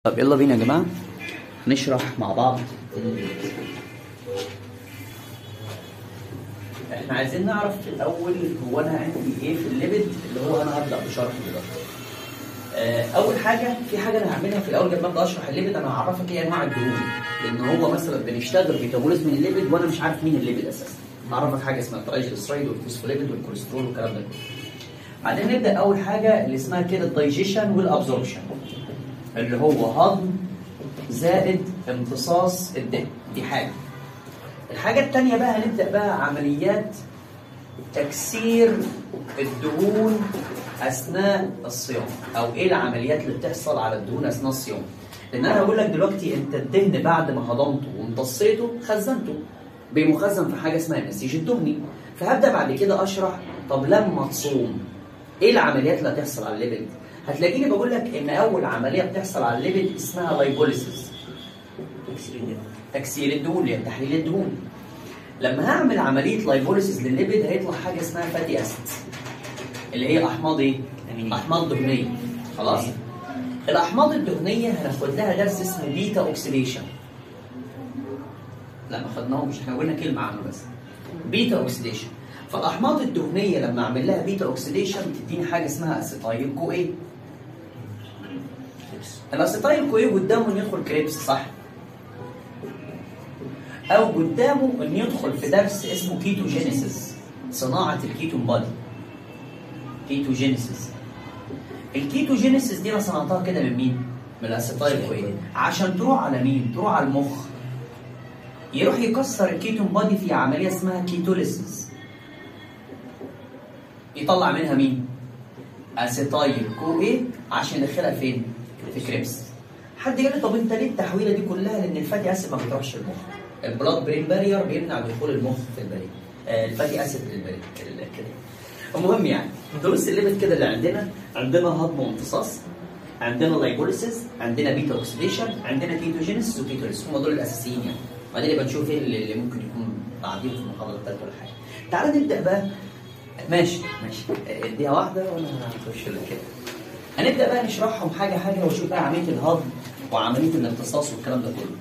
طب يلا بينا يا جماعة نشرح مع بعض احنا عايزين نعرف في الأول هو أنا عندي إيه في الليبيد اللي هو أنا هبدأ بشرحه دلوقتي. آه، أول حاجة في حاجة أنا هعملها في الأول قبل ما أبدأ أشرح الليبيد أنا هعرفك إيه أنواع الدهون لأن هو مثلا بنشتغل ميتابوليزم الليبيد وأنا مش عارف مين الليبيد أساسا. هعرفك حاجة اسمها الترايجليسرايد والفوسفوليبيد والكوليسترول والكلام ده كله. بعدين نبدأ أول حاجة اللي اسمها كده الدايجيشن والأبزوربشن. اللي هو هضم زائد امتصاص الدم دي حاجة الحاجة التانية بقى هنبدأ بقى عمليات تكسير الدهون أثناء الصيام أو إيه العمليات اللي بتحصل على الدهون أثناء الصيام لأن أنا هقول لك دلوقتي أنت الدهن بعد ما هضمته وامتصيته خزنته بمخزن في حاجة اسمها النسيج الدهني فهبدأ بعد كده أشرح طب لما تصوم إيه العمليات اللي هتحصل على الليبيد هتلاقيني بقول لك ان اول عمليه بتحصل على الليبيد اسمها لايبوليسيس تكسير الدم تكسير الدهون اللي هي تحليل الدهون لما هعمل عمليه لايبوليسيس للليبيد هيطلع حاجه اسمها فاتي اسيدز اللي هي احماض ايه أمينية. احماض دهنيه خلاص الاحماض الدهنيه هناخد لها درس اسمه بيتا اوكسيديشن لا ما خدناهوش احنا قلنا كلمه عنه بس بيتا اوكسيديشن فالاحماض الدهنيه لما اعمل لها بيتا اوكسيديشن تديني حاجه اسمها اسيتايل كو ايه الاسيتايل كويه قدامه انه يدخل كريبس صح؟ او قدامه انه يدخل في درس اسمه كيتوجينيسيس صناعه الكيتون بادي كيتوجينيسيس الكيتوجينيسيس دي انا صنعتها كده من مين؟ من الاسيتايل كويه عشان تروح على مين؟ تروح على المخ يروح يكسر الكيتون بادي في عمليه اسمها كيتوليسيس يطلع منها مين؟ اسيتايل كو ايه عشان يدخلها فين؟ في كريبس حد قال لي طب انت ليه التحويله دي كلها لان الفاتي اسيد ما بيروحش المخ البلاد برين بارير بيمنع دخول المخ في البرين آه الفاتي اسيد للبرين كده المهم يعني دروس الليمت كده اللي عندنا عندنا هضم وامتصاص عندنا لايبوليسيس عندنا بيتا اوكسيديشن عندنا كيتوجينيسيس وكيتوليسيس هم دول الاساسيين يعني بعدين يبقى نشوف ايه اللي اللي ممكن يكون بعدين في المحاضره الثالثه ولا حاجه تعال نبدا بقى ماشي ماشي اديها واحده وانا هخش لك كده هنبدا بقى نشرحهم حاجه حاجه ونشوف بقى عمليه الهضم وعمليه الامتصاص والكلام ده كله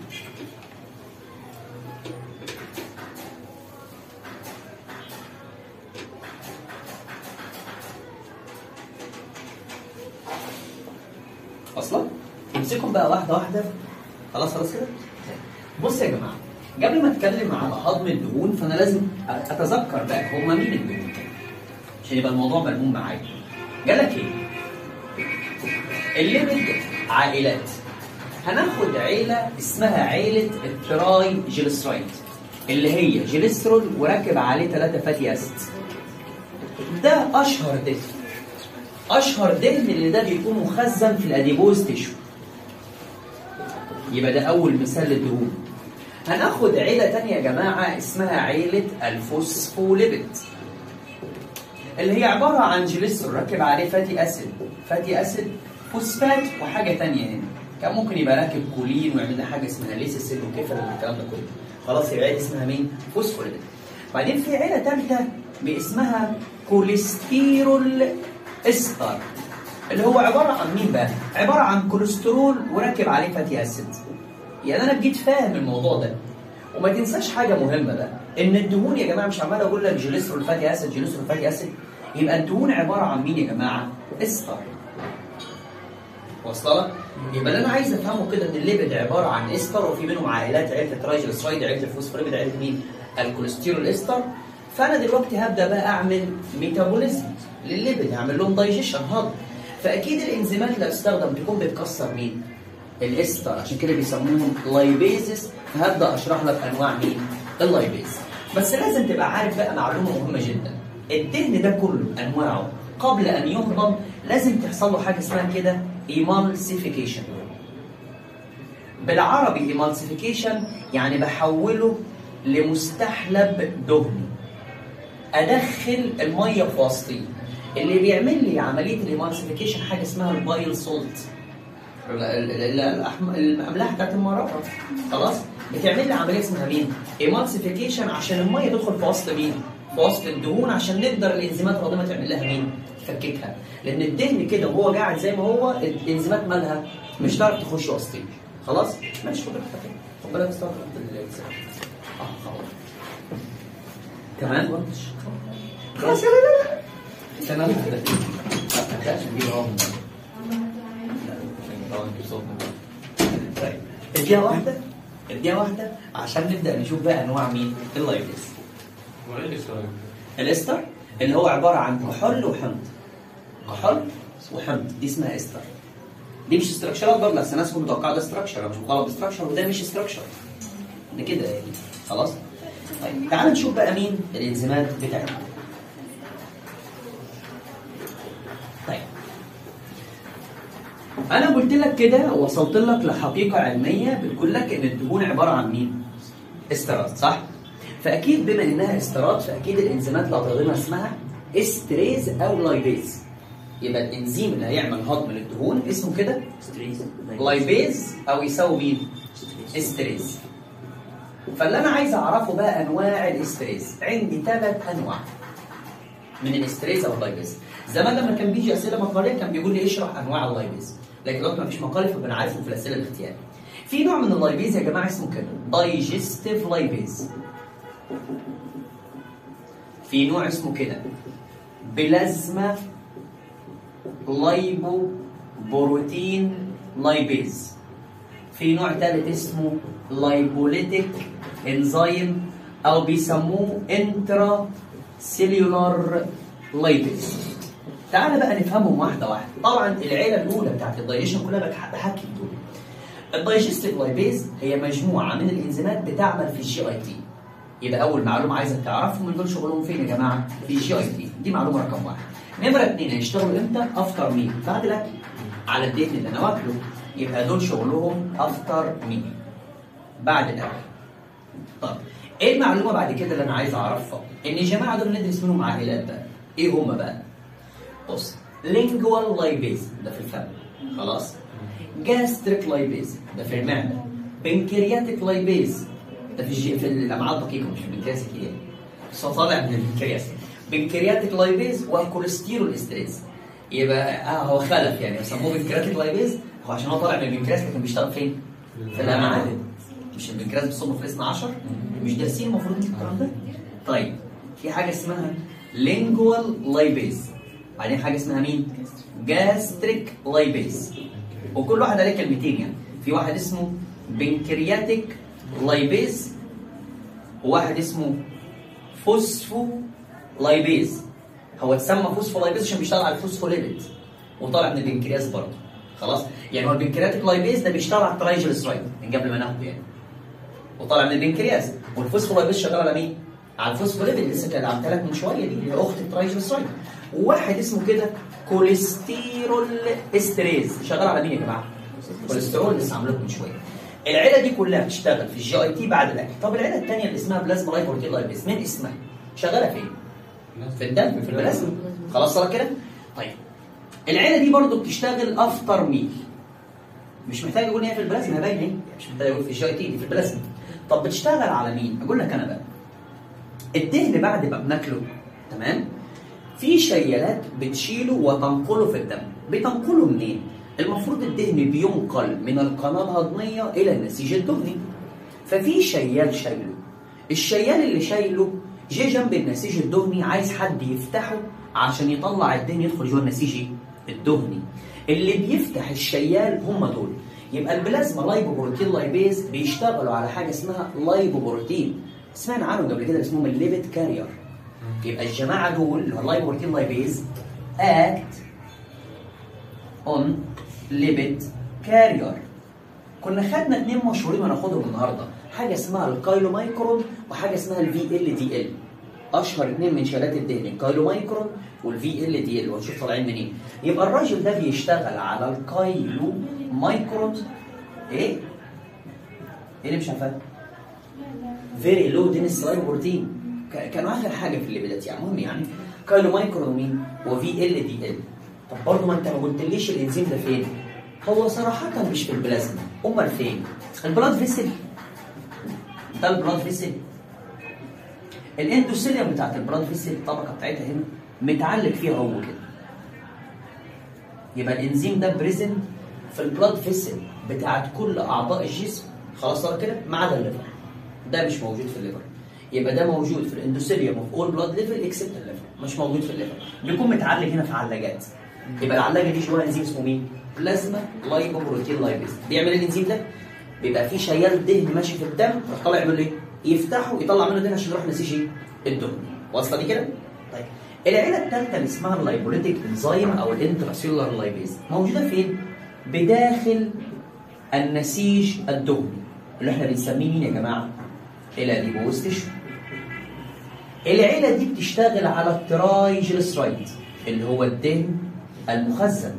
اصلا امسكهم بقى واحده واحده خلاص خلاص كده بص يا جماعه قبل ما اتكلم على هضم الدهون فانا لازم اتذكر بقى هم مين الدهون عشان يبقى الموضوع ملموم معايا قال لك ايه الليبيد عائلات هناخد عيلة اسمها عيلة التراي جليسرايد اللي هي جليسترول وركب عليه ثلاثة فاتي اسيد ده أشهر دهن أشهر دهن اللي ده بيكون مخزن في الأديبوز تيشو يبقى ده أول مثال للدهون هناخد عيلة تانية يا جماعة اسمها عيلة الفوسفوليبيد اللي هي عبارة عن جليسترول راكب عليه فاتي أسيد فاتي أسيد فوسفات وحاجة تانية هنا كان ممكن يبقى راكب كولين ويعمل لنا حاجة اسمها ليسيسيل وكيفر والكلام ده كله خلاص يبقى عيلة اسمها مين؟ فوسفوليبيد بعدين في عيلة تالتة باسمها كوليسترول استر اللي هو عبارة عن مين بقى؟ عبارة عن كوليسترول وراكب عليه فاتي أسيد يعني أنا بجيت فاهم الموضوع ده وما تنساش حاجة مهمة بقى إن الدهون يا جماعة مش عمال أقول لك جليسرول فاتي أسيد جليسرول فاتي أسيد يبقى الدهون عبارة عن مين يا جماعة؟ استر واصله لك؟ يبقى اللي انا عايز افهمه كده ان الليبيد عباره عن استر وفي منهم عائلات عيله الترايجليسرايد عيله الفوسفوريبيد عيله مين؟ الكوليسترول استر فانا دلوقتي هبدا بقى اعمل ميتابوليزم للليبيد هعمل لهم دايجيشن هضم فاكيد الانزيمات اللي هتستخدم تكون بتكسر مين؟ الاستر عشان كده بيسموهم لايبيزس فهبدا اشرح لك انواع مين؟ اللايبيز بس لازم تبقى عارف بقى معلومه مهمه جدا الدهن ده كله انواعه قبل ان يهضم لازم تحصل له حاجه اسمها كده ايمالسيفيكيشن بالعربي ايمالسيفيكيشن يعني بحوله لمستحلب دهني ادخل الميه في وسطيه اللي بيعمل لي عمليه الايمالسيفيكيشن حاجه اسمها البايل سولت الاملاح بتاعت المراره خلاص بتعمل لي عمليه اسمها مين؟ ايمالسيفيكيشن عشان الميه تدخل في وسط مين؟ في وسط الدهون عشان نقدر الانزيمات الهضميه تعمل لها مين؟ تفككها لان الدهن كده وهو قاعد زي ما هو الانزيمات مالها مش هتعرف تخش وسطيه خلاص ماشي خد بالك خد بالك استوعب اه خلاص كمان خلاص يلا لا لا استنى انا كده ما تبداش نجيب اهو طيب اديها واحده اديها واحده عشان نبدا نشوف بقى انواع مين اللايبيز هو ايه الاسترايك؟ الاستر اللي هو عباره عن كحول وحمض كحول وحمض دي اسمها استر دي مش استراكشرات برضه اصل الناس كلها متوقعه ده استراكشر مش مقارنه باستراكشر وده مش استراكشر ده كده يعني خلاص طيب تعال نشوف بقى مين الانزيمات بتاعتنا طيب انا قلت لك كده وصلت لك لحقيقه علميه بتقول لك ان الدهون عباره عن مين استرات صح فاكيد بما انها استرات فاكيد الانزيمات اللي هتهضمها اسمها استريز او لايبيز يبقى الانزيم اللي هيعمل هضم للدهون اسمه كده لايبيز او يساوي مين استريز فاللي انا عايز اعرفه بقى انواع الاستريز عندي ثلاث انواع من الاستريز او اللايبيز زمان لما كان بيجي اسئله مقاليه كان بيقول لي اشرح انواع اللايبيز لكن دلوقتي مفيش مقالي فبنا عارفه في الاسئله الاختياريه في نوع من اللايبيز يا جماعه اسمه كده دايجستيف لايبيز في نوع اسمه كده بلازما لايبو بروتين لايبيز في نوع ثالث اسمه لايبوليتيك انزيم او بيسموه انترا سيلولار لايبيز تعال بقى نفهمهم واحده واحده طبعا العيله الاولى بتاعت الدايجيشن كلها بتح- بحكي دول الدايجستيف لايبيز هي مجموعه من الانزيمات بتعمل في الجي اي تي يبقى اول معلومه عايزك تعرفهم من دول شغلهم فين يا جماعه في الجي اي تي دي معلومه رقم واحد نمره اثنين هيشتغلوا امتى افتر مين بعد الاكل على الدهن اللي انا واكله يبقى دول شغلهم افتر مين بعد الاكل طب ايه المعلومه بعد كده اللي انا عايز اعرفها ان الجماعه دول ندرس منهم عائلات بقى ايه هم بقى بص لينجوال لايبيز ده في الفم خلاص جاستريك لايبيز ده في المعده بنكرياتيك لايبيز ده في الجي... في الامعاء الدقيقه مش في البنكرياس الكبير بس هو طالع من البنكرياس بنكرياتيك لايبيز وكوليسترول استريز يبقى اه هو خلف يعني بيسموه بنكرياتيك لايبيز هو عشان هو طالع من البنكرياس لكن بيشتغل فين؟ في الامعاء مش البنكرياس بيصب في الاثنى عشر مش دارسين المفروض الكلام ده طيب في حاجه اسمها لينجوال لايبيز بعدين حاجه اسمها مين؟ جاستريك لايبيز وكل واحد عليه كلمتين يعني في واحد اسمه بنكرياتيك لايبيز وواحد اسمه فوسفو لايبيز هو اتسمى فوسفو لايبيز عشان بيشتغل على الفوسفوليبيد وطالع من البنكرياس برضه خلاص يعني هو البنكرياتيك لايبيز ده بيشتغل على الترايجلسرايد من قبل ما ناخده يعني وطالع من البنكرياس والفوسفولايبيز شغال على مين؟ على الفوسفوليبيد لسه كانت عملتها لك من شويه دي اللي هي اخت الترايجلسرايد وواحد اسمه كده كوليسترول استريز شغال على مين يا جماعه؟ كوليسترول لسه عامله لكم من شويه العيله دي كلها بتشتغل في الجي اي تي بعد الاكل طب العيله الثانيه اللي اسمها بلازما لايبورتين لايبيز مين اسمها؟ شغاله فين؟ في الدم في البلازما خلاص صار كده؟ طيب العيله دي برضو بتشتغل افتر ميل مش محتاج اقول ان هي في البلازما هي باينه اهي مش محتاج اقول في الجي اي تي دي في البلازما طب بتشتغل على مين؟ اقول لك انا بقى الدهن بعد ما بناكله تمام؟ في شيالات بتشيله وتنقله في الدم بتنقله منين؟ المفروض الدهن بينقل من القناة الهضمية إلى النسيج الدهني ففي شيال شايله الشيال اللي شايله جه جنب النسيج الدهني عايز حد يفتحه عشان يطلع الدهن يدخل جوه النسيج الدهني اللي بيفتح الشيال هم دول يبقى البلازما لايبوبروتين لايبيز بيشتغلوا على حاجه اسمها لايبوبروتين سمعنا عنهم قبل كده اسمهم الليبت كارير يبقى الجماعه دول اللي هو اللايبوبروتين لايبيز اكت اون ليبت كارير كنا خدنا اثنين مشهورين وهناخدهم النهارده حاجه اسمها الكايلومايكرون وحاجه اسمها الفي ال دي ال اشهر اثنين من شيلات الدهن الكايلومايكرون والفي ال دي ال وهنشوف طالعين منين يبقى الراجل ده بيشتغل على الكايلو مايكرون ايه؟ ايه اللي مش عارفاه؟ فيري لو دينس بروتين كانوا اخر حاجه في الليبيدات يعني المهم يعني كايلو مايكرون مين؟ وفي ال دي ال طب برضه ما انت ما قلتليش الانزيم ده فين؟ هو صراحة مش في البلازما، أمال فين؟ البلاد فيسل ده البلاد فيسل الاندوثيليوم بتاعت البلاد فيسل الطبقة بتاعتها هنا متعلق فيها هو كده يبقى الانزيم ده بريزنت في البلاد فيسل بتاعت كل اعضاء الجسم خلاص صار كده ما عدا الليفر ده مش موجود في الليفر يبقى ده موجود في الاندوثيليوم اوف اول بلاد ليفل اكسبت الليفر مش موجود في الليفر بيكون متعلق هنا في علاجات يبقى العلاجه دي جواها انزيم اسمه مين؟ بلازما لايبوبروتين لايبيز بيعمل ايه الانزيم ده؟ بيبقى في شيال دهن ماشي في الدم يروح طالع يعمل ايه؟ يفتحه يطلع منه دهن عشان يروح نسيج ايه؟ الدهن واصله دي كده؟ طيب العيله الثالثه اللي اسمها اللايبوليتيك انزيم او الانتراسيلولار لايبيز موجوده فين؟ بداخل النسيج الدهني اللي احنا بنسميه مين يا جماعه؟ الاديبوز تيشو العيله دي بتشتغل على الترايجليسرايد اللي هو الدهن المخزن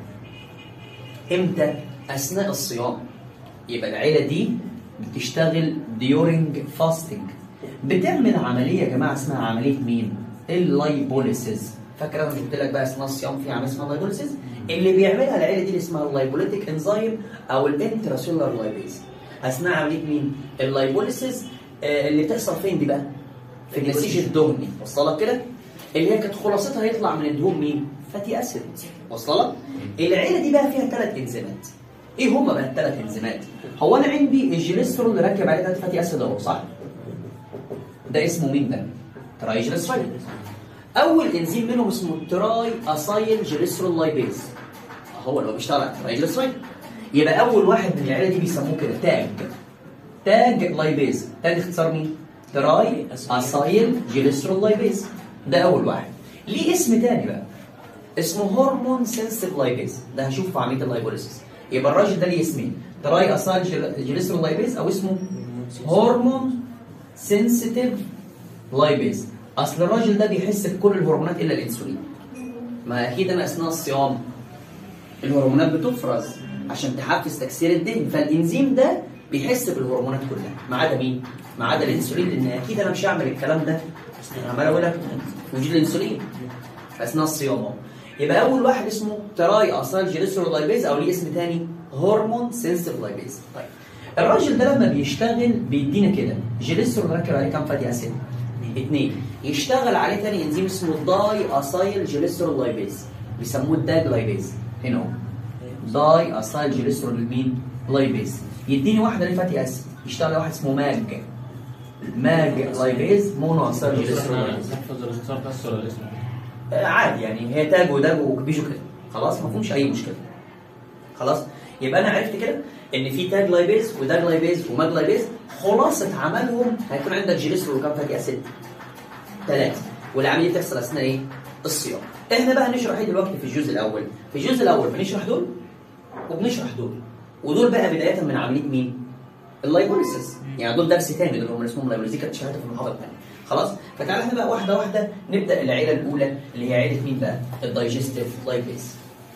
امتى؟ اثناء الصيام يبقى العيله دي بتشتغل ديورنج فاستنج بتعمل عمليه يا جماعه اسمها عمليه مين؟ اللايبوليسيز فاكر انا قلت لك بقى اثناء الصيام في عمليه اسمها اللايبوليسيز اللي بيعملها العيله دي اللي اسمها اللايبوليتيك انزيم او الانتراسيلولار لايبيز اثناء عمليه مين؟ اللايبوليسيز آه اللي بتحصل فين دي بقى؟ في النسيج الدهني وصل لك كده؟ اللي هي كانت خلاصتها يطلع من الدهون مين؟ فاتي اسيد وصل لك؟ العيله دي بقى فيها ثلاث انزيمات ايه هما بقى الثلاث انزيمات؟ هو انا عندي الجليسترول اللي راكب عليه ثلاث فاتي اسيد اهو صح؟ ده اسمه مين ده؟ ترايجليسرايد اول انزيم منهم اسمه تراي اسايل جليسترول لايبيز هو اللي هو بيشتغل على الترايجليسرايد يبقى اول واحد من العيله دي بيسموه كده تاج تاج لايبيز تاج اختصار مين؟ تراي اسايل جليسترول لايبيز ده اول واحد ليه اسم تاني بقى اسمه هرمون سنسيتيف لايبيز ده هشوفه في عمليه اللايبوليسيس يبقى الراجل ده ليه اسمين تراي اسايل جليسترول لايبيز او اسمه هرمون سنسيتيف لايبيز اصل الراجل ده بيحس بكل الهرمونات الا الانسولين ما اكيد انا اثناء الصيام الهرمونات بتفرز عشان تحفز تكسير الدهن فالانزيم ده بيحس بالهرمونات كلها ما عدا مين؟ ما عدا الانسولين لان اكيد انا مش هعمل الكلام ده انا عمال اقول لك وجود الانسولين اثناء الصيام اهو يبقى اول واحد اسمه تراي اسايل جليسرول لايبيز او ليه اسم تاني هرمون سنسيتيف لايبيز طيب الراجل ده لما بيشتغل بيدينا كده جليسرول راكب عليه كام فاتي اسيد؟ اثنين يشتغل عليه تاني انزيم اسمه داي اسايل جليسرول لايبيز بيسموه الداج لايبيز هنا اهو داي اسايل جليسرول مين؟ لايبيز يديني واحده للفاتي اسيد يشتغل واحد اسمه ماج ماج لايبيز مونو اسايل جليسرول لايبيز نحفظ الاختصار بس ولا الاسم؟ آه، عادي يعني هي تاج وداج وبيجو كده خلاص ما فيهمش اي مشكله خلاص يبقى انا عرفت كده ان في تاج لايبيز وداج لايبيز وماج لايبيز خلاصه عملهم هيكون عندك جليسرول وكام فاتي اسيد ثلاثه والعمليه بتحصل اثناء ايه؟ الصيام احنا بقى هنشرح ايه دلوقتي في الجزء الاول في الجزء الاول بنشرح دول وبنشرح دول ودول بقى بدايه من عمليه مين؟ اللايبوليسيس يعني دول درس تاني دول هم اسمهم لايبوليسيس دي كانت شهاده في المحاضره الثانيه خلاص فتعالى احنا بقى واحده واحده نبدا العيله الاولى اللي هي عيله مين بقى؟ الدايجستيف لايبيز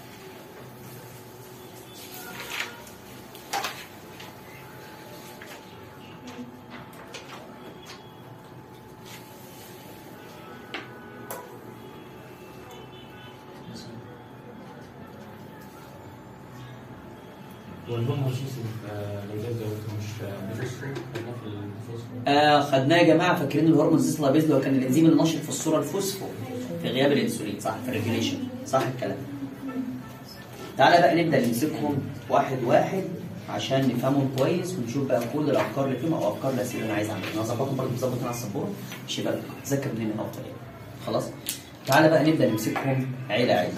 والهم هرشيس الجاز ده مش بفوسفور خدناه في الفوسفور آه خدناه يا جماعه فاكرين الهرمون سيس لايبيز اللي هو كان الانزيم النشط في الصوره الفوسفو في غياب الانسولين صح في الريجوليشن صح الكلام تعالى بقى نبدا نمسكهم واحد واحد عشان نفهمهم كويس ونشوف بقى كل الافكار اللي فيهم او افكار الاسئله اللي انا عايز اعملها انا هظبطهم برضه بظبط هنا على السبوره مش يبقى تذاكر منين افضل يعني خلاص تعالى بقى نبدا نمسكهم عيله عيله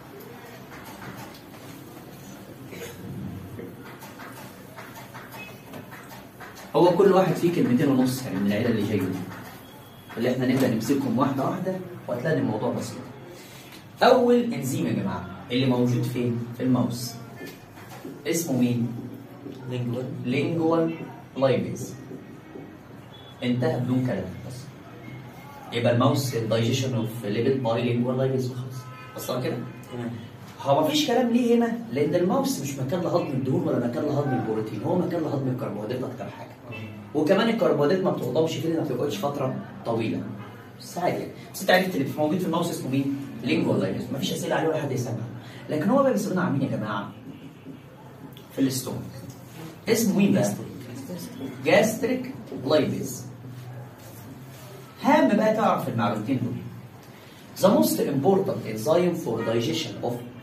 هو كل واحد فيه كلمتين ونص يعني من العيله اللي جايه دي اللي احنا نبدا نمسكهم واحده واحده وهتلاقي الموضوع بسيط اول انزيم يا جماعه اللي موجود فين في الماوس اسمه مين لينجوال لينجوال لايبيز انتهى بدون كلام بس يبقى الماوس الدايجيشن اوف ليبيد باي لينجوال لايبيز وخلاص وصل كده تمام هو مفيش كلام ليه هنا لان الماوس مش مكان لهضم الدهون ولا مكان لهضم البروتين هو مكان لهضم الكربوهيدرات اكتر حاجه وكمان الكربوهيدرات ما بتهضمش فيه ما بتقعدش فتره طويله بس عادي يعني. بس انت عرفت اللي موجود في الماوس اسمه مين؟ لينجوال لايبيز مفيش اسئله عليه ولا حد يسمع لكن هو بقى بيستخدم على مين يا جماعه؟ في الاستومك اسمه مين بقى؟ جاستريك لايبيز هام بقى تعرف المعلومتين دول The most important enzyme for digestion of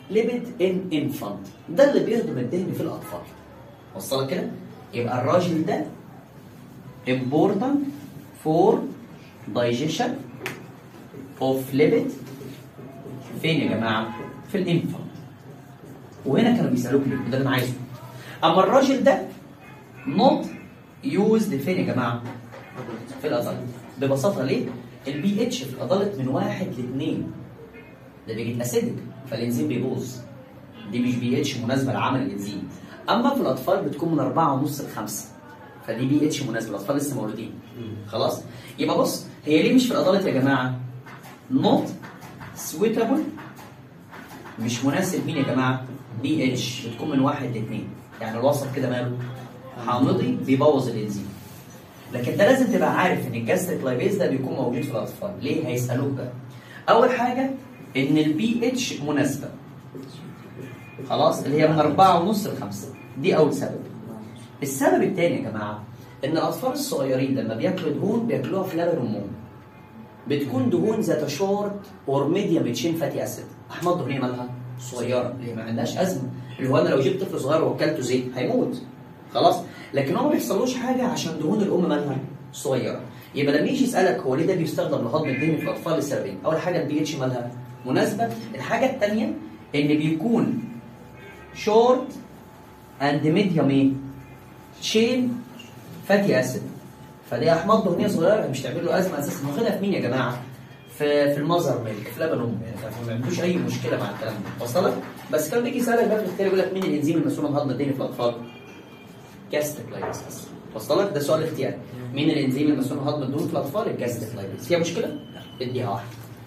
ليبيد ان انفانت ده اللي بيهضم الدهن في الاطفال وصلك كده يبقى الراجل ده important for digestion of lipid فين يا جماعه في الانفانت وهنا كانوا بيسالوك ليه وده اللي انا عايزه اما الراجل ده not used فين يا جماعه في الادلت ببساطه ليه البي اتش في الادلت من واحد لاثنين ده بيجي اسيدك فالانزيم بيبوظ دي مش بي اتش مناسبه لعمل الانزيم اما في الاطفال بتكون من أربعة ونص لخمسة فدي بي اتش مناسبه الاطفال لسه مولودين خلاص يبقى بص هي ليه مش في الادلت يا جماعه not suitable مش مناسب مين يا جماعه بي اتش بتكون من واحد لاثنين يعني الوسط كده ماله حامضي بيبوظ الانزيم لكن ده لازم تبقى عارف ان الجاستريك لايبيز ده بيكون موجود في الاطفال ليه هيسالوك بقى اول حاجه ان البي اتش مناسبه خلاص اللي هي من أربعة ونص لخمسة دي أول سبب السبب الثاني يا جماعة إن الأطفال الصغيرين لما بياكلوا دهون بياكلوها في لبن أمهم بتكون دهون ذات شورت اور ميديوم تشين فاتي اسيد احماض دهنيه مالها صغيره اللي ما عندهاش ازمه اللي هو انا لو جبت طفل صغير وكلته زيت هيموت خلاص لكن هو ما بيحصلوش حاجه عشان دهون الام مالها صغيره يبقى لما يجي يسالك هو ليه ده بيستخدم لهضم الدهن في الاطفال لسببين اول حاجه البي اتش مالها مناسبه الحاجه الثانيه ان بيكون شورت اند ميديوم ايه تشين فاتي اسيد فدي احماض دهنيه صغيره مش تعمل له ازمه اساسا واخدها في مين يا جماعه؟ في في المذر ميلك في لبن امه يعني فما عندوش اي مشكله مع الكلام ده وصلك؟ بس كان بيجي يسالك بقى في الاختيار يقول لك مين الانزيم المسؤول عن هضم الدهن في الاطفال؟ جاستريك لايبس وصلك؟ ده سؤال اختياري مين الانزيم المسؤول عن هضم الدهون في الاطفال؟ الجاستريك لايبس فيها مشكله؟ لا اديها واحده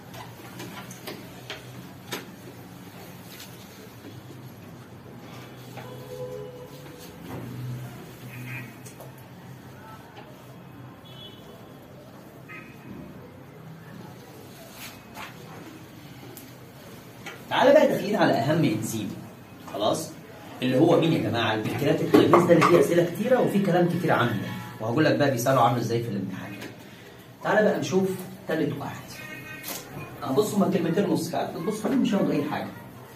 تعالى بقى داخلين على اهم انزيم خلاص اللي هو مين يا جماعه البنكرياتيك لايبيز ده اللي فيه اسئله كتيره وفي كلام كتير عنه وهقول لك بقى بيسالوا عنه ازاي في الامتحان تعالى بقى نشوف ثالث واحد هبص هما كلمتين نص ساعه بص عليهم مش هاخد اي حاجه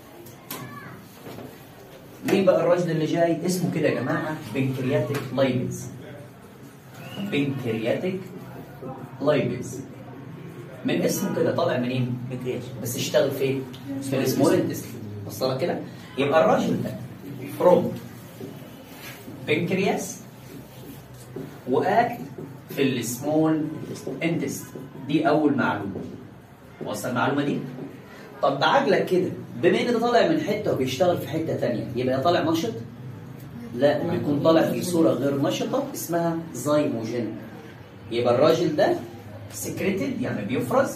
مين بقى الراجل اللي جاي اسمه كده يا جماعه بنكرياتيك لايبيز بنكرياتيك لايبيز من اسمه كده طالع منين؟ بنكرياس بس اشتغل فين؟ في السمول انتستين وصلك كده؟ يبقى الراجل ده فروم بنكرياس واكت في السمول انتست دي اول معلومه وصل المعلومه دي؟ طب بعجلك كده بما ان ده طالع من حته وبيشتغل في حته ثانيه يبقى طالع نشط؟ لا بيكون طالع في صوره غير نشطه اسمها زايموجين يبقى الراجل ده secreted يعني بيفرز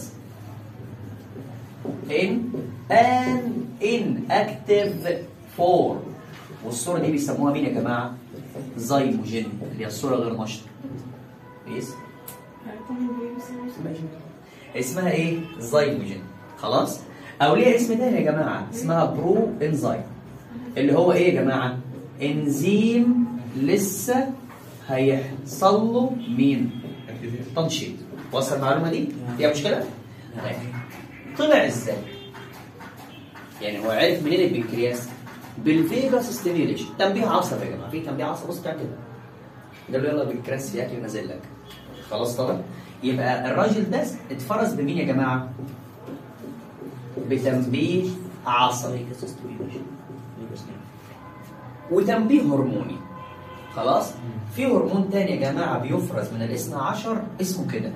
in an inactive form والصورة دي بيسموها مين يا جماعة؟ زايموجين اللي هي الصورة غير نشطة كويس؟ اسمها ايه؟ زايموجين خلاص؟ أو ليها اسم تاني يا جماعة اسمها برو انزايم اللي هو ايه يا جماعة؟ انزيم لسه هيحصل له مين؟ تنشيط وصل المعلومه دي؟ فيها مشكله؟ طيب. طلع ازاي؟ يعني هو عرف منين البنكرياس؟ بالفيجاس ستيميوليشن تنبيه عصبي يا جماعه في تنبيه عصبي بص بتاع كده قال له يلا البنكرياس في اكل نازل لك خلاص طبعا يبقى الراجل ده اتفرز بمين يا جماعه؟ بتنبيه عصبي وتنبيه هرموني خلاص؟ في هرمون تاني يا جماعه بيفرز من الاثنى عشر اسمه كده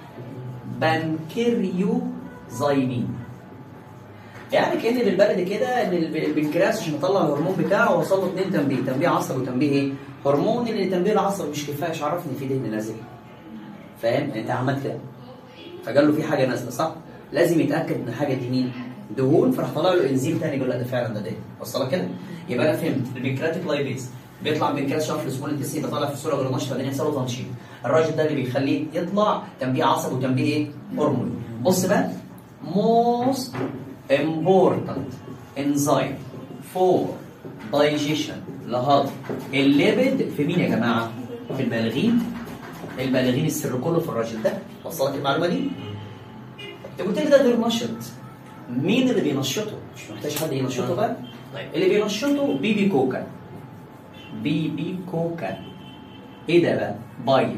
بانكريوزايمين يعني كان بالبلد كده ان البنكرياس عشان يطلع الهرمون بتاعه وصل له اثنين تنبيه تنبيه عصبي وتنبيه ايه؟ هرمون اللي تنبيه العصبي مش كفايه مش عرفني في دهن نازل فاهم؟ يعني انت عملت كده فقال له في حاجه نازله صح؟ لازم يتاكد ان الحاجه دي مين؟ دهون فراح طلع له انزيم تاني يقول لا ده فعلا ده دهن وصلك كده؟ يبقى انا فهمت البنكرياتيك لايبيز بيطلع من كده شهر الاسبوع الانتسي يبقى طالع في الصوره غير نشطه بعدين يحصل له تنشيط الراجل ده اللي بيخليه يطلع تنبيه عصبي وتنبيه ايه؟ هرموني بص بقى most important enzyme for digestion لهضم الليبيد في مين يا جماعه؟ في البالغين البالغين السر كله في الراجل ده وصلك المعلومه دي؟ انت قلت لي ده غير نشط مين اللي بينشطه؟ مش محتاج حد ينشطه بقى؟ طيب اللي بينشطه بي بي كوكا بي بي كوكا ايه ده بقى؟ بايل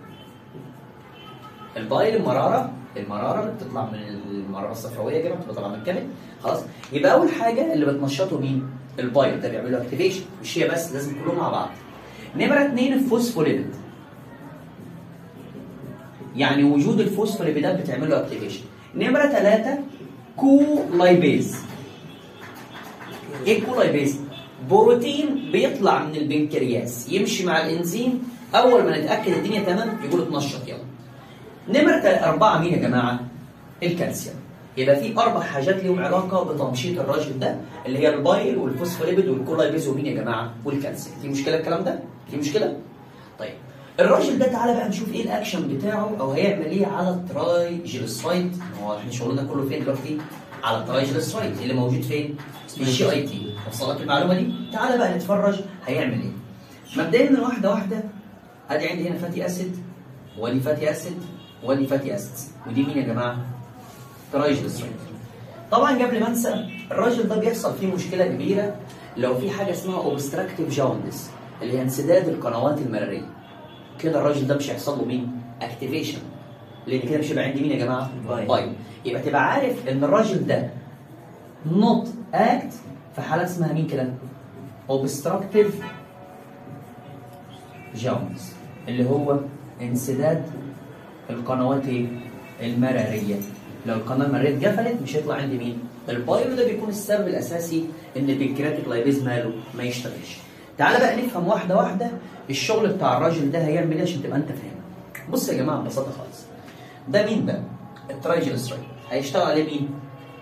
البايل المراره المراره اللي بتطلع من المراره الصفراويه كده بتطلع من الكبد خلاص يبقى اول حاجه اللي بتنشطه مين؟ البايل ده بيعمل له اكتيفيشن مش هي بس لازم كلهم مع بعض نمره اثنين الفوسفوليبيد يعني وجود الفوسفوليبيدات بتعمل له اكتيفيشن نمره ثلاثه كولايبيز ايه الكولايبيز؟ بروتين بيطلع من البنكرياس يمشي مع الانزيم اول ما نتاكد الدنيا تمام يقول اتنشط يلا نمرة أربعة مين يا جماعة؟ الكالسيوم يبقى في أربع حاجات ليهم علاقة بتنشيط الراجل ده اللي هي البايل والفوسفوليبيد والكولايبيز ومين يا جماعة؟ والكالسيوم دي مشكلة الكلام ده؟ دي مشكلة؟ طيب الراجل ده تعالى بقى نشوف ايه الاكشن بتاعه او هيعمل ايه على الترايجليسرايد هو احنا شغلنا كله فين دلوقتي؟ على الترايجليسرايد اللي موجود فين؟ في الجي اي تي وصلت المعلومه دي؟ تعالى بقى نتفرج هيعمل ايه؟ مبدئيا واحده واحده ادي عندي هنا فاتي اسيد ودي فاتي اسيد ودي فاتي اسيدز ودي مين يا جماعه؟ ترايجليسرايد طبعا قبل ما انسى الراجل ده بيحصل فيه مشكله كبيره لو في حاجه اسمها اوبستراكتيف جاوندس اللي هي انسداد القنوات المراريه كده الراجل ده مش هيحصل له مين؟ اكتيفيشن لان كده مش هيبقى عندي مين يا جماعه؟ بايل. بايل يبقى تبقى عارف ان الراجل ده نوت اكت في حاله اسمها مين كده؟ اوبستراكتيف جاوندس اللي هو انسداد القنوات ايه؟ المراريه لو القناه المراريه اتقفلت مش هيطلع عندي مين؟ البايلو ده بيكون السبب الاساسي ان البنكرياتيك لايبيز ماله ما يشتغلش. تعالى بقى نفهم واحده واحده الشغل بتاع الراجل ده هيعمل ايه عشان تبقى انت فاهم. بص يا جماعه ببساطه خالص. ده مين ده؟ الترايجليسرايد هيشتغل عليه مين؟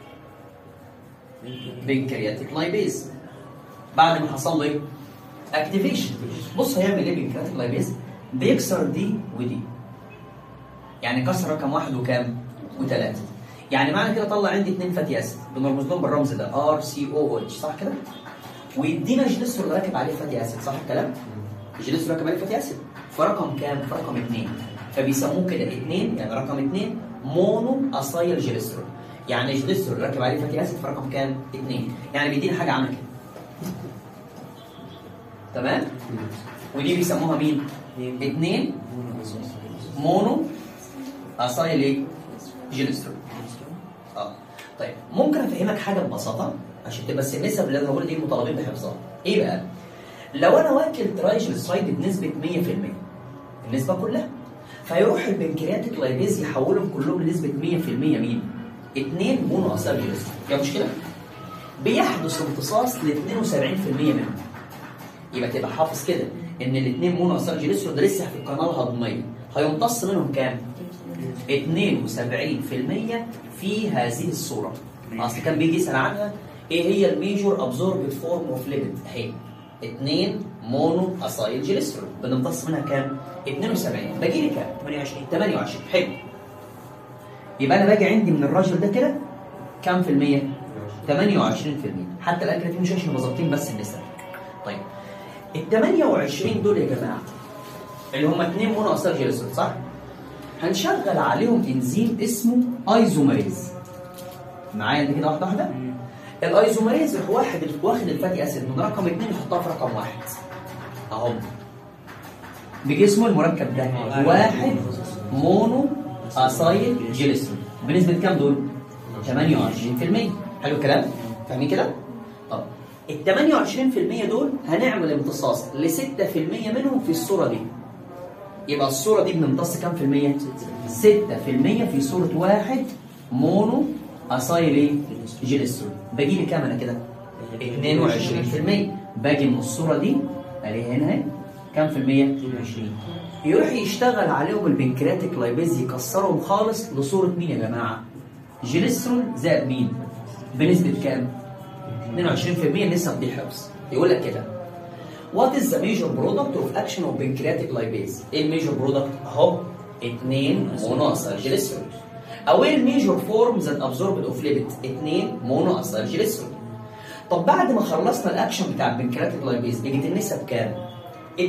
بنكرياتيك لايبيز. بعد ما حصل له ايه؟ اكتيفيشن. بص هيعمل ايه بنكرياتيك لايبيز؟ بيكسر دي ودي. يعني كسر رقم واحد وكام؟ وثلاثة. يعني معنى كده طلع عندي اثنين فاتي اسيد بنرمز لهم بالرمز ده ار سي او اتش صح كده؟ ويدينا جليسرول راكب عليه فاتي اسيد صح الكلام؟ جليسرول راكب عليه فاتي اسيد فرقم كام؟ في رقم اثنين فبيسموه كده اثنين يعني رقم اثنين مونو اسايل جليسرول يعني جليسرول راكب عليه فاتي اسيد في رقم كام؟ اثنين يعني بيدينا حاجه عامله كده تمام؟ ودي بيسموها مين؟ اثنين مونو اسايل ايه؟ جليسرول اه طيب ممكن افهمك حاجه ببساطه عشان تبقى النسب اللي انا بقول دي مطالبين بحفظها ايه بقى؟ لو انا واكل ترايجليسرايد بنسبه 100% النسبه كلها فيروح البنكرياتيك لايبيز يحولهم كلهم لنسبه 100% مين؟ 2 مونو اسايل جليسرول فيها مشكله؟ بيحدث امتصاص ل 72% منهم يبقى تبقى حافظ كده ان الاثنين مونو اسايل جليسرول ده لسه في القناه الهضميه هيمتص منهم كام؟ 72% في هذه الصوره اصل كان بيجي يسال عنها ايه هي الميجور ابزوربد فورم اوف ليبيد اهي 2 مونو اسايل جليسرول بنمتص منها كام 72 باجي لي كام 28 28 حلو يبقى انا باجي عندي من الراجل ده كده كام في المية 28% حتى الان كده في مش عشان ظابطين بس النسب طيب ال 28 دول يا جماعه اللي هم 2 مونو اسايل جليسرول صح هنشغل عليهم انزيم اسمه ايزوميريز معايا انت كده واحده واحده الايزوميريز يروح واحد واخد الفاتي اسيد من رقم اثنين يحطها في رقم واحد اهو بيجي اسمه المركب ده واحد مونو اسايل جليسرول بنسبه كام دول؟ 28% حلو الكلام؟ فاهمين كده؟ طب ال 28% دول هنعمل امتصاص ل 6% منهم في الصوره دي يبقى الصورة دي بنمتص كام في المية؟ 6 في المية في صورة واحد مونو أسايل إيه؟ جليسرول باجي لي كام أنا كده؟ 22 في المية باجي من الصورة دي ألاقي هنا اهي كام في المية؟ 20 يروح يشتغل عليهم البنكرياتيك لايبيز يكسرهم خالص لصورة مين يا جماعة؟ جليسرول زائد مين؟ بنسبة كام؟ 22% نسب دي حفظ يقول لك كده What is the major product of action of pancreatic lipase؟ ايه الميجور برودكت؟ اهو 2 مونو اسايل جليسرول. او ايه الميجور فورم ذات ابزوربد اوف ليبيد؟ 2 مونو اسايل جليسرول. طب بعد ما خلصنا الاكشن بتاع البنكرياتيك لايبيز بقت النسب كام؟ 72%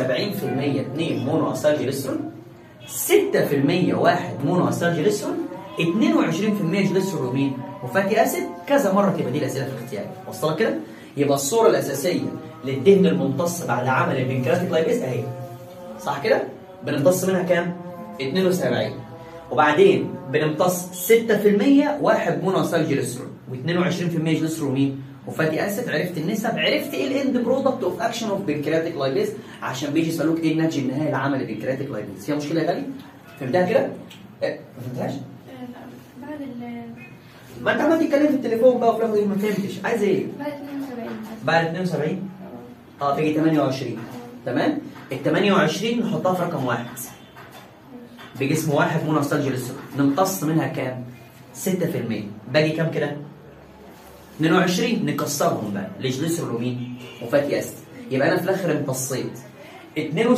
2 مونو اسايل جليسرول 6% واحد مونو اسايل جليسرول 22% جليسرولومين وفاتي اسيد كذا مره تبقى دي الاسئله في الاختيار وصلت كده يبقى الصوره الاساسيه للدهن الممتص بعد عمل البنكرياتيك لايبيز اهي صح كده بنمتص منها كام 72 وبعدين بنمتص 6% واحد مونوسال جليسرول و22% جليسرول مين وفاتي اسيد عرفت النسب عرفت ايه الاند برودكت اوف اكشن اوف بنكرياتيك لايبيز عشان بيجي يسالوك ايه الناتج النهائي لعمل البنكرياتيك لايبيز فيها مشكله يا غالي فهمتها كده إيه، ما فهمتهاش آه، لا بعد ال ما انت عمال تتكلم في التليفون بقى وفي الآخر ما فهمتش عايز ايه بعد 72 بعد 72 اه تيجي 28 تمام ال 28 نحطها في رقم واحد بجسم واحد مونوستالجي للسكر نمتص منها كام 6% باقي كام كده 22 نكسرهم بقى لجليسرول ومين وفاتي اسيد يبقى انا في الاخر امتصيت 72%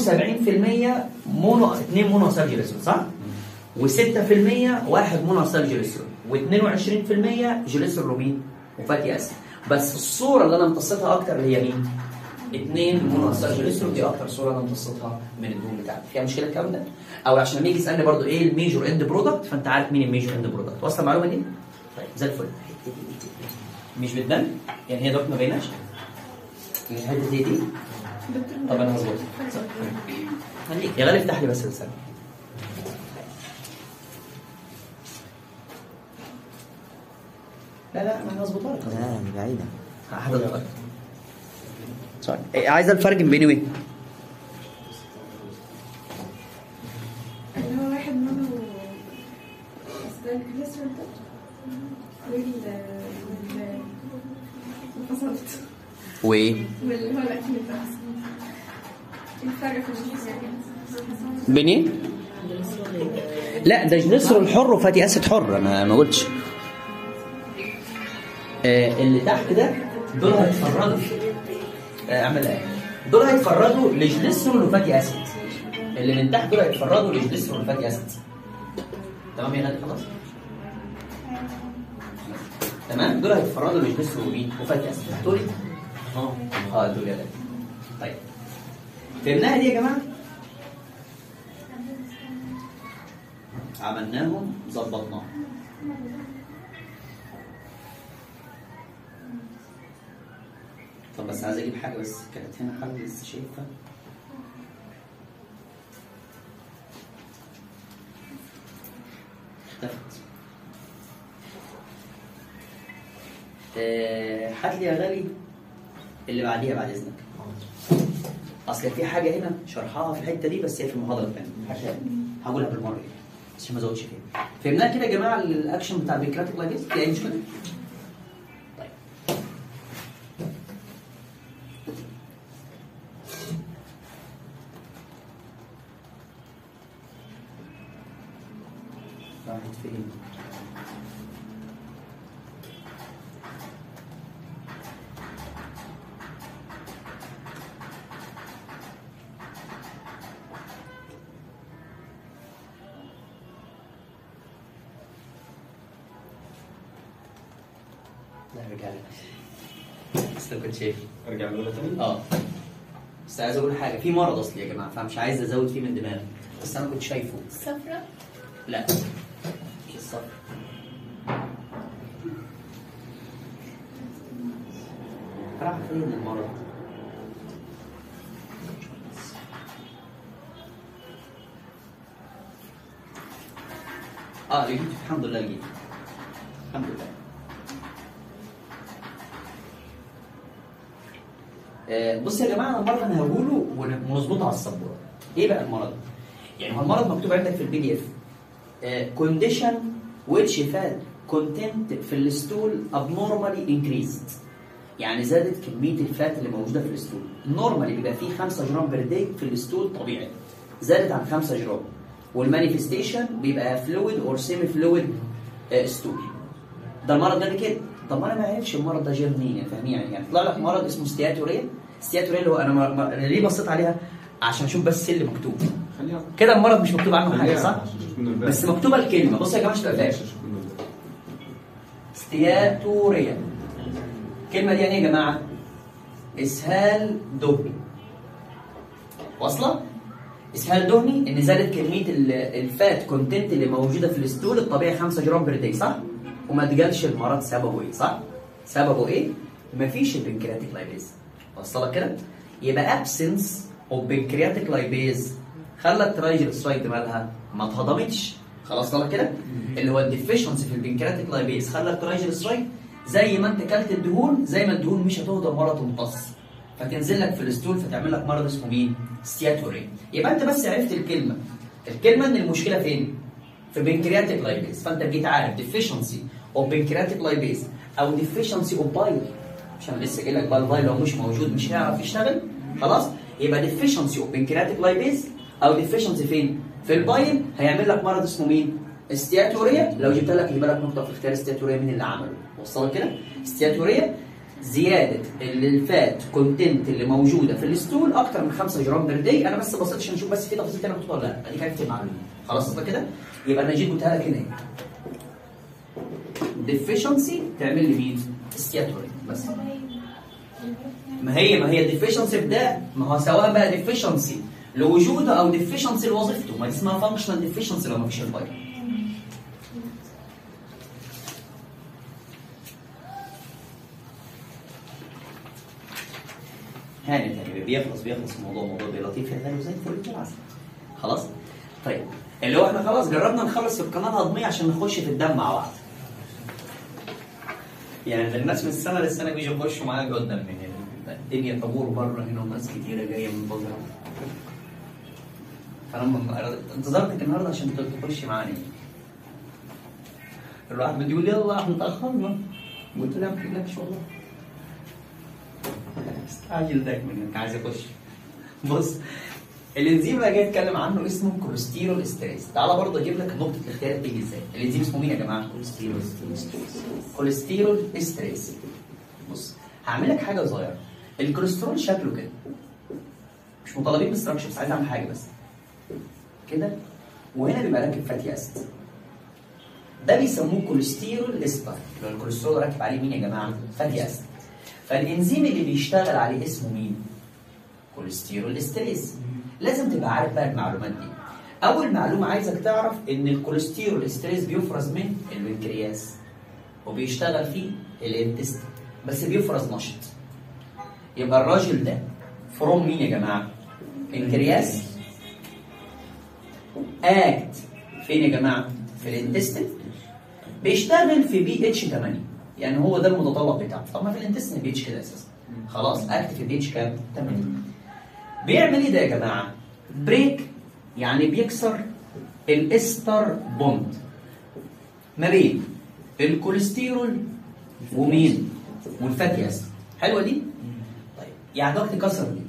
مونو 2 مونوستالجي للسكر صح و6% واحد مونوستال جليسرول و22% جليسرول مين وفاتي اسيد بس الصوره اللي انا امتصيتها اكتر اللي هي مين؟ 2 مونوستال جليسرول دي اكتر صوره انا امتصيتها من الدهون بتاعتي فيها مشكله الكلام ده؟ او عشان لما يجي يسالني برضو ايه الميجور اند برودكت فانت عارف مين الميجور اند برودكت واصله المعلومه دي؟ طيب زي الفل مش بتبان؟ يعني هي دوت ما بيناش؟ الحته دي دي طب انا هظبطها خليك يا غالي افتح لي بس الرساله لا لا انا هظبطها لك لا دي بعيدة حضرتك سوري إيه، عايز الفرق بين وين؟ اللي هو واحد منه أصل الكوليسترول ده وال وال انفصلت وايه؟ واللي هو الأكل ده الفرق في الجسم يعني بين ايه؟ لا ده جليسرول حر وفاتي اسيد حر انا ما قلتش آه اللي تحت ده دول هيتفرجوا آه اعمل ايه؟ دول هيتفرجوا لجليسرول وفاتي اسيد اللي من تحت دول هيتفرجوا لجليسرول وفاتي اسيد تمام يا غالي خلاص؟ تمام دول هيتفرجوا لجليسرول ومين؟ وفاتي اسيد تقولي؟ اه اه دول يا غالي طيب فهمناها دي يا جماعه؟ عملناهم ظبطناهم طب بس عايز اجيب حاجه بس كانت هنا حاجه لسه شايفها اختفت آه، هات لي يا غالي اللي بعديها بعد اذنك اصل في حاجه هنا شرحها في الحته دي بس هي في المحاضره الثانيه حاجه هقولها بالمره دي عشان ما ازودش فيها فهمناها كده يا جماعه الاكشن بتاع البنكرياتيك لايبيز في اي مشكله؟ طيب راحت فين؟ لا رجع لي بس لو كنت شايف ارجع من تاني اه بس عايز اقول حاجه في مرض اصلي يا جماعه فمش عايز ازود فيه من دماغي بس انا كنت شايفه الصفرة لا مش الصفر راح فين المرض اه لقيت الحمد لله لقيت الحمد لله آه، بص يا جماعه المرض انا هقوله ون- ونظبطه على السبوره ايه بقى المرض يعني هو المرض مكتوب عندك في البي دي اف كونديشن which فات content في الستول abnormally increased يعني زادت كميه الفات اللي موجوده في الستول نورمالي بيبقى فيه 5 جرام بير داي في الستول طبيعي زادت عن 5 جرام والمانيفستيشن بيبقى فلويد اور سيمي فلويد ستول ده المرض ده كده طب ما انا ما اعرفش المرض ده جه منين يعني فاهمين يعني يعني طلع لك مرض اسمه ستياتوريا ستياتوريا اللي هو انا ما ما أنا ليه بصيت عليها عشان اشوف بس اللي مكتوب خليها كده المرض مش مكتوب عنه حاجه خليها صح عشان تشوف منه الباقي. بس مكتوبه الكلمه بص يا جماعه مش خليها تبقى عشان تشوف منه الباقي. ستياتوريا الكلمه دي يعني ايه يا جماعه اسهال دهني واصله اسهال دهني ان زادت كميه ال- الفات كونتنت اللي موجوده في الستول الطبيعي 5 جرام بير داي صح؟ وما تجالش المرض سببه ايه صح؟ سببه ايه؟ مفيش البنكرياتيك لايبيز وصلك كده؟ يبقى ابسنس اوف بنكرياتيك لايبيز خلى الترايجلسرايد مالها ما اتهضمتش خلاص طلع كده؟ اللي هو الديفيشنسي في البنكرياتيك لايبيز خلى الترايجلسرايد زي ما انت كلت الدهون زي ما الدهون مش هتهضم ولا تمتص فتنزل لك في الستول فتعمل لك مرض اسمه مين؟ ستياتوري يبقى انت بس عرفت الكلمه الكلمه ان المشكله فين؟ في بنكرياتيك لايبيز فانت جيت عارف ديفيشنسي اوف بنكرياتيك لايبيز او ديفيشنسي اوف بايل عشان لسه قايل لك بقى البايل لو مش موجود مش هيعرف يشتغل خلاص يبقى ديفيشنسي اوف بنكرياتيك لايبيز او ديفيشنسي فين؟ في البايل هيعمل لك مرض اسمه مين؟ استياتوريا لو جبت لك يبقى لك نقطه في اختيار استياتوريا مين اللي عمله؟ وصلك كده؟ استياتوريا زياده الفات كونتنت اللي موجوده في الستول اكتر من 5 جرام بير داي انا بس بصيت عشان اشوف بس في تفاصيل تانيه مكتوبه ولا لا اديك عرفت المعلومه خلاص وصلت كده؟ يبقى انا جيت قلتها لك هنا ديفيشنسي تعمل لي مين؟ استياتوري بس ما هي ما هي الديفيشنسي ده ما هو سواء بقى ديفيشنسي لوجوده او ديفيشنسي لوظيفته ما دي اسمها فانكشنال ديفيشنسي لو ما فيش الفايروس هانت يعني بيخلص بيخلص الموضوع الموضوع بيبقى لطيف يا حلو زي الفل زي العسل خلاص طيب اللي هو احنا خلاص جربنا نخلص في القناه الهضميه عشان نخش في الدم مع بعض يعني الناس من السنه للسنه بيجوا يخشوا معايا قدام من هنا الدنيا طابور بره هنا وناس كتيره جايه من بره فانا م- انتظرتك النهارده عشان تخش معانا الواحد بده يقول لي يلا احنا تاخرنا قلت له ما تقلقش والله استعجل دايما انك عايز اخش بص الانزيم اللي جاي اتكلم عنه اسمه كوليسترول استريس تعالى برضه اجيب لك نقطه الاختيار بتيجي ازاي الانزيم اسمه مين يا جماعه كوليسترول كوليسترول استريس بص هعمل لك حاجه صغيره الكوليسترول شكله كده مش مطالبين بالستراكشر بس عايز اعمل حاجه بس كده وهنا بيبقى راكب فاتي اسيد ده بيسموه كوليسترول استر اللي هو الكوليسترول راكب عليه مين يا جماعه فاتي اسيد فالانزيم اللي بيشتغل عليه اسمه مين كوليسترول استريس لازم تبقى عارف بقى المعلومات دي اول معلومه عايزك تعرف ان الكوليسترول استريس بيفرز من البنكرياس وبيشتغل فيه الانتست بس بيفرز نشط يبقى الراجل ده فروم مين يا جماعه بنكرياس اكت فين يا جماعه في الانتستين بيشتغل في بي اتش 8 يعني هو ده المتطلب بتاعه طب ما في الانتستين بي اتش كده اساسا خلاص اكت في بي اتش كام 8 بيعمل ايه ده يا جماعه بريك يعني بيكسر الاستر بوند ما بين الكوليسترول ومين والفاتي اسيد حلوه دي طيب يعني وقت كسر مين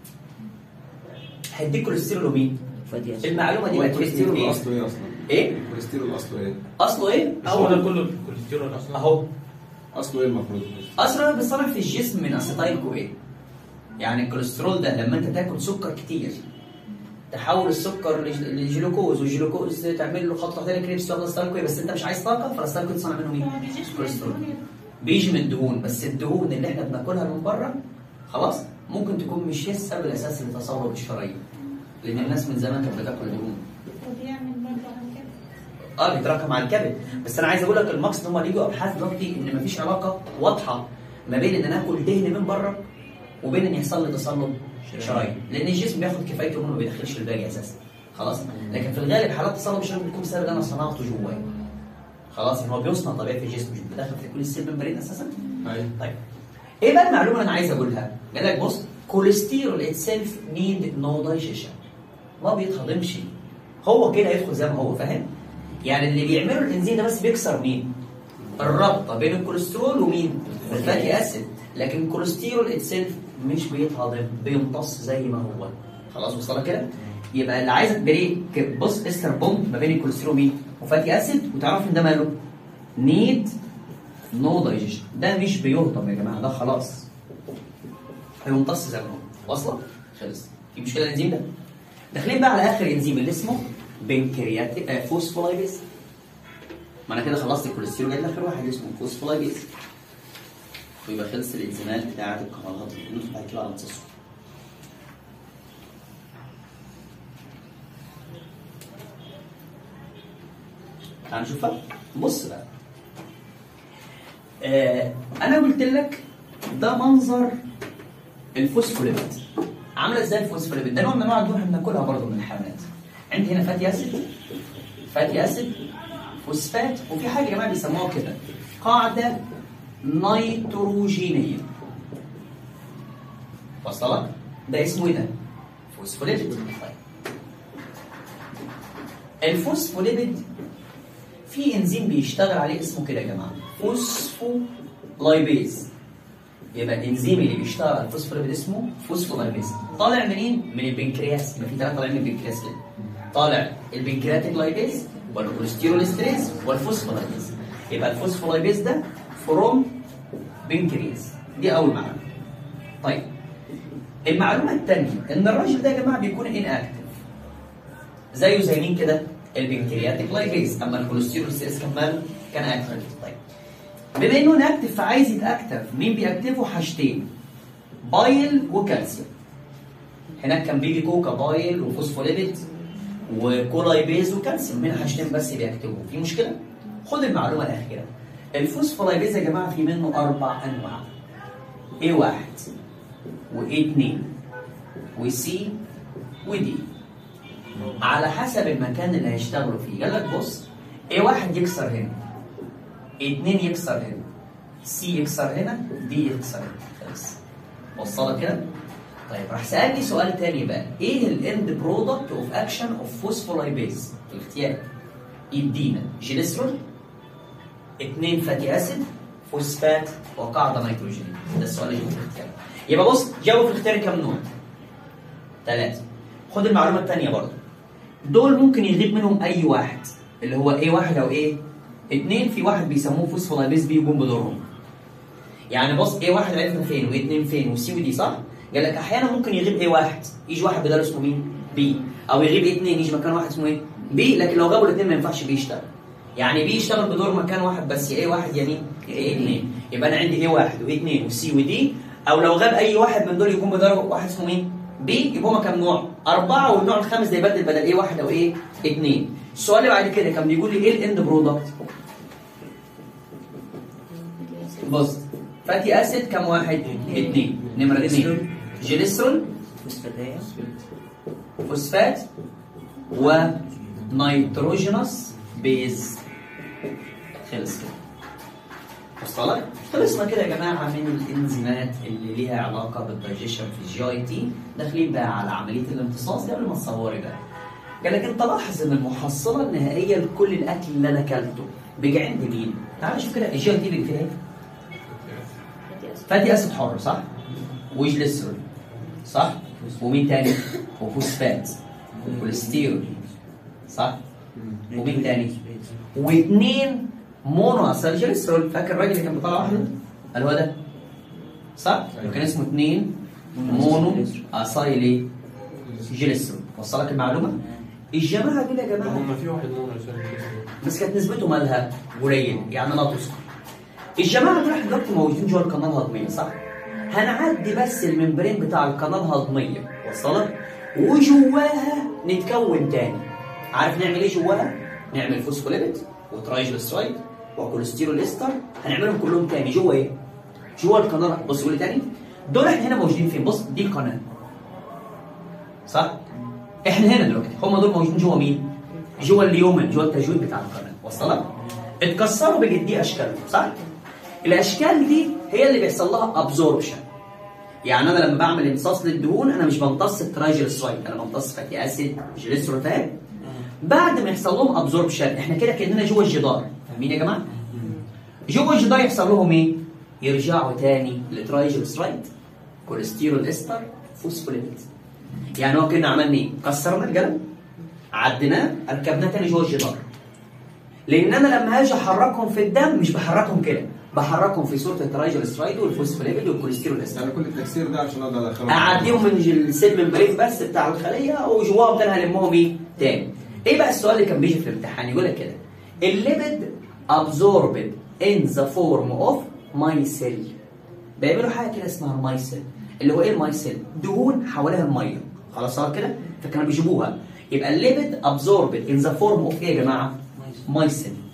هيديك كوليسترول ومين فادي أسد. المعلومه دي هو بقت الكوليسترول ايه اصله ايه اصلا؟ ايه الكوليسترول اصله ايه؟ اصله ايه مش هو ده كله الكوليسترول اصلا اهو اصله ايه المفروض؟ اصلا بيصنع في الجسم من اسيتايل كوين يعني الكوليسترول ده لما انت تاكل سكر كتير تحول السكر لج- لجلوكوز والجلوكوز تعمل له خط تحتاني كريبس تاخد اسيتايل كوين بس انت مش عايز طاقه فالاسيتايل كوين تصنع منه مين؟ ما بيجيش من كوليسترول الدهون. بيجي من الدهون بس الدهون اللي احنا بناكلها من بره خلاص ممكن تكون مش هي السبب الاساسي لتصلب الشرايين لان الناس من زمان كانت بتاكل دهون وبيعمل برضه عن كده اه بيتراكم على الكبد بس انا عايز اقول لك المقصد ان هم ليجوا ابحاث دلوقتي ان مفيش علاقه واضحه ما بين ان انا اكل دهن من بره وبين ان يحصل لي تصلب شرايين لان الجسم بياخد كفايته منه ما بيدخلش الباقي اساسا خلاص لكن في الغالب حالات تصلب الشرايين بتكون بسبب ان انا صنعته جوايا خلاص يعني هو بيصنع طبيعي في الجسم مش بيدخل في كل السيل ممبرين اساسا ايوه طيب ايه بقى المعلومه اللي انا عايز اقولها؟ قال لك بص كوليسترول اتسيلف نيد نو دايجيشن ما بيتهضمش هو كده يدخل زي ما هو فاهم؟ يعني اللي بيعمله الانزيم ده بس بيكسر مين؟ الرابطه بين الكوليسترول ومين؟ الفاتي اسيد لكن الكوليسترول اتسيلف مش بيتهضم بيمتص زي ما هو خلاص وصل كده؟ يبقى اللي عايزك بريك بص استر بوند ما بين الكوليسترول ومين؟ وفاتي اسيد وتعرف ان ده ماله؟ نيد نو دايجيشن ده مش بيهضم يا جماعه ده خلاص هيمتص زي ما هو واصله خلص في مشكله الانزيم ده داخلين بقى على اخر انزيم اللي اسمه بنكرياتيك آه فوسفولايبيز ما انا كده خلصت الكوليسترول جاي اخر واحد اسمه فوسفولايبيز ويبقى خلص الانزيمات بتاعه القناه الهضميه ندخل بعد كده على امتصاصه تعال نشوفها بص بقى آه انا قلت لك ده منظر الفوسفوليبيد عامله ازاي الفوسفوليبيد ده نوع من انواع الدهون احنا بناكلها برضه من الحيوانات عندي هنا فاتي اسيد فاتي اسيد فوسفات وفي حاجه يا جماعه بيسموها كده قاعده نيتروجينيه وصلك ده اسمه ايه ده فوسفوليبيد طيب الفوسفوليبيد في انزيم بيشتغل عليه اسمه كده يا جماعه فوسفولايبيز يبقى الانزيم اللي بيشتغل على الفوسفوليبيد اسمه فوسفولايبيز طالع منين؟ من البنكرياس يبقى في ثلاثه طالعين من البنكرياس كده طالع البنكرياتيك لايبيز والكوليستروليستريز والفوسفولايبيز يبقى الفوسفولايبيز ده فروم بنكرياس دي اول معلومه طيب المعلومه الثانيه ان الراجل ده يا جماعه بيكون ان اكتف زيه زي مين كده؟ البنكرياتيك لايبيز اما الكوليستروليستريز كان ماله؟ كان اكتف طيب بما انه ناكتف فعايز يتاكتف مين بيأكتفه حاجتين بايل وكالسيوم هناك كان بيجي كوكا بايل وفوسفوليبيد وكولايبيز وكالسيوم هنا حاجتين بس بيكتبوا في مشكله خد المعلومه الاخيره الفوسفولايبيز يا جماعه في منه اربع انواع ايه واحد وايه اتنين وسي ودي على حسب المكان اللي هيشتغلوا فيه قال لك بص ايه واحد يكسر هنا اتنين يكسر هنا سي يكسر هنا دي يكسر هنا خلاص وصلت كده طيب راح سألني سؤال تاني بقى ايه الاند برودكت اوف اكشن اوف فوسفولايبيز الاختيار يدينا جليسرول اتنين فاتي اسيد فوسفات وقاعده نيتروجين ده السؤال اللي في الاختيار يبقى بص جاوب في الاختيار كام نوع ثلاثة خد المعلومة الثانية برضه دول ممكن يغيب منهم أي واحد اللي هو ايه واحد أو ايه اتنين في واحد بيسموه فوسفولايبيز بيقوم بدورهم يعني بص ايه واحد عرفنا فين وايه اتنين فين وسي ودي صح؟ قال لك احيانا ممكن يغيب ايه واحد يجي واحد بداله اسمه مين؟ بي او يغيب ايه اتنين يجي مكان واحد اسمه ايه؟ بي لكن لو غابوا الاثنين ما ينفعش بي يشتغل يعني بي يشتغل بدور مكان واحد بس يا ايه واحد يا مين؟ يا ايه اتنين يبقى انا عندي ايه واحد وايه اتنين وسي ودي او لو غاب اي واحد من دول يكون بداله واحد اسمه مين؟ بي يبقى هما كام نوع؟ أربعة والنوع الخامس ده يبدل بدل إيه واحد أو إيه؟ اتنين. السؤال اللي بعد كده كان بيقول لي إيه الإند برودكت؟ بص فاتي أسيد كام واحد؟ اتنين. نمرة اتنين جليسرول فوسفات ونيتروجينوس بيز خلص كده. وصلت؟ خلصنا كده يا جماعه من الانزيمات اللي ليها علاقه بالدايجيشن في الجي اي تي داخلين بقى على عمليه الامتصاص دي قبل ما تصوري بقى. قال لك انت لاحظ ان المحصله النهائيه لكل الاكل اللي انا اكلته بيجي عند مين؟ تعال شوف كده الجي اي تي اللي فيها ايه؟ فاتي اسيد حر صح؟ وجليسرول صح؟ ومين تاني؟ وفوسفات وكوليسترول صح؟ ومين تاني؟ واثنين مونو اسيل جليسرول فاكر الراجل اللي كان بيطلع واحده؟ قال هو ده صح؟ كان اسمه اثنين مونو اسايل جليسرول وصلك المعلومه؟ الجماعه دول يا جماعه هم في واحد مونو كده بس كانت نسبته مالها قليل يعني لا تذكر الجماعه دول احنا دلوقتي موجودين جوه القناه الهضميه صح؟ هنعدي بس الممبرين بتاع القناه الهضميه وصلت؟ وجواها نتكون تاني عارف نعمل ايه جواها؟ نعمل فوسفوليبيد وترايجليسرايد وكوليسترول استر هنعملهم كلهم تاني جوه ايه؟ جوه القناه بص قول لي تاني دول احنا هنا موجودين فين؟ بص دي القناه صح؟ احنا هنا دلوقتي هم دول موجودين جوه مين؟ جوه اليومن جوه التجويد بتاع القناه وصلت؟ اتكسروا بجدي اشكالهم صح؟ الاشكال دي هي اللي بيحصل لها ابزوربشن يعني انا لما بعمل امتصاص للدهون انا مش بمتص الترايجليسرايد انا بمتص فاتي اسيد جليسرول فاهم؟ بعد ما يحصل لهم ابزوربشن احنا كده كاننا جوه الجدار فاهمين يا جماعه؟ جوه الجدار يحصل لهم ايه؟ يرجعوا تاني لترايجليسرايد كوليسترول استر فوسفوليبيد يعني هو كنا عملنا ايه؟ كسرنا القلم عديناه ركبناه تاني جوه الجدار لان انا لما هاجي احركهم في الدم مش بحركهم كده بحركهم في صوره الترايجليسرايد والفوسفوليبيد والكوليسترول استر يعني كل التكسير ده عشان اقدر ادخله اعديهم من السيل ممبرين بس بتاع الخليه وجواهم تاني هلمهم ايه؟ تاني. ايه بقى السؤال اللي كان بيجي في الامتحان يقول لك كده الليبيد absorbed in the form of مايسيل بيعملوا حاجه كده اسمها المايسيل اللي هو ايه المايسيل؟ دهون حواليها الميه خلاص صار كده؟ فكانوا بيجيبوها يبقى الليبيد absorbed in the form of ايه يا جماعه؟ مايسيل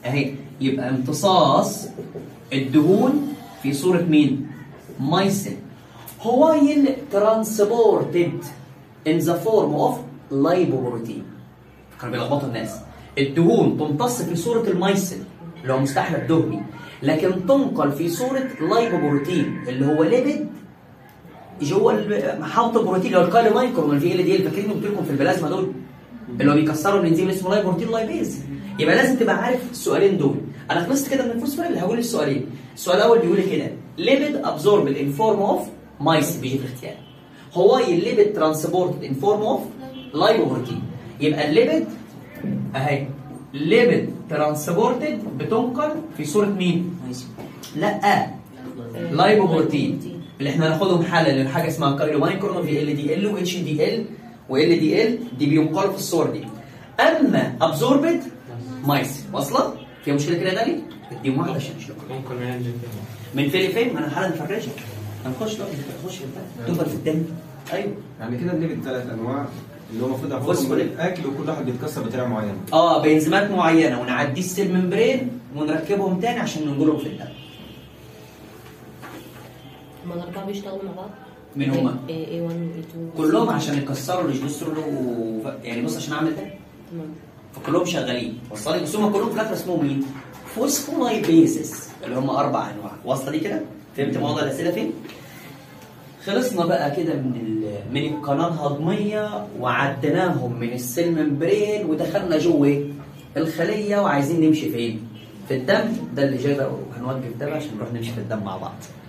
اهي يبقى امتصاص الدهون في صورة مين؟ مايسين while transported in the form of lipoprotein كانوا بيلخبطوا الناس الدهون تمتص في صورة المايسين اللي هو مستحلب دهني لكن تنقل في صورة لايبوبروتين اللي هو ليبيد جوه ال- محاوطه البروتين اللي هو الكايلو مايكرون اللي في ال دي اللي فاكرين قلت لكم في البلازما دول اللي هو بيكسروا الانزيم اللي اسمه لايبوبروتين لايبيز يبقى لازم تبقى عارف السؤالين دول انا خلصت كده من الفوسفور اللي هقول السؤالين السؤال الاول بيقول لي كده ليبيد ابزوربد ان فورم اوف مايس بيجي في الاختيار هو الليبيد ترانسبورتد ان فورم اوف لايبوبروتين يبقى الليبيد اهي ليبيد ترانسبورتد بتنقل في صوره مين؟ لا لايبوبروتين اللي احنا هناخدهم حالا لحاجه اسمها كايلو مايكرون وفي ال دي ال واتش دي ال وال دي ال دي بينقلوا في الصور دي اما ابزوربد مايس واصله؟ فيها مشكله كده يا غالي؟ اديهم واحده عشان اشوف ممكن ننزل كده من فين لفين؟ ما انا حالا مفرشك هنخش بقى نخش في البتاع تفضل في الدم ايوه يعني كده الليبت ثلاث انواع اللي هو المفروض اخدهم فوسفور. من الاكل وكل واحد بيتكسر بطريقه معينه اه بانزيمات معينه ونعديه السيل ممبرين ونركبهم تاني عشان ننقلهم في الدم هما الأربعة بيشتغلوا مع بعض؟ مين هما؟ A1 و A2 كلهم عشان يكسروا الجلوسترول و... يعني بص عشان اعمل ده تمام فكلهم شغالين وصل لي بس هم كلهم في الاخر اسمهم مين؟ فوسفولايبيزس اللي هم اربع انواع واصله دي كده؟ فهمت موضوع الاسئله فين؟ خلصنا بقى كده من ال... من القناه الهضميه وعديناهم من السيل ممبرين ودخلنا جوه الخليه وعايزين نمشي فين؟ في الدم ده اللي جاي بقى وهنوقف ده بقى عشان نروح نمشي في الدم مع بعض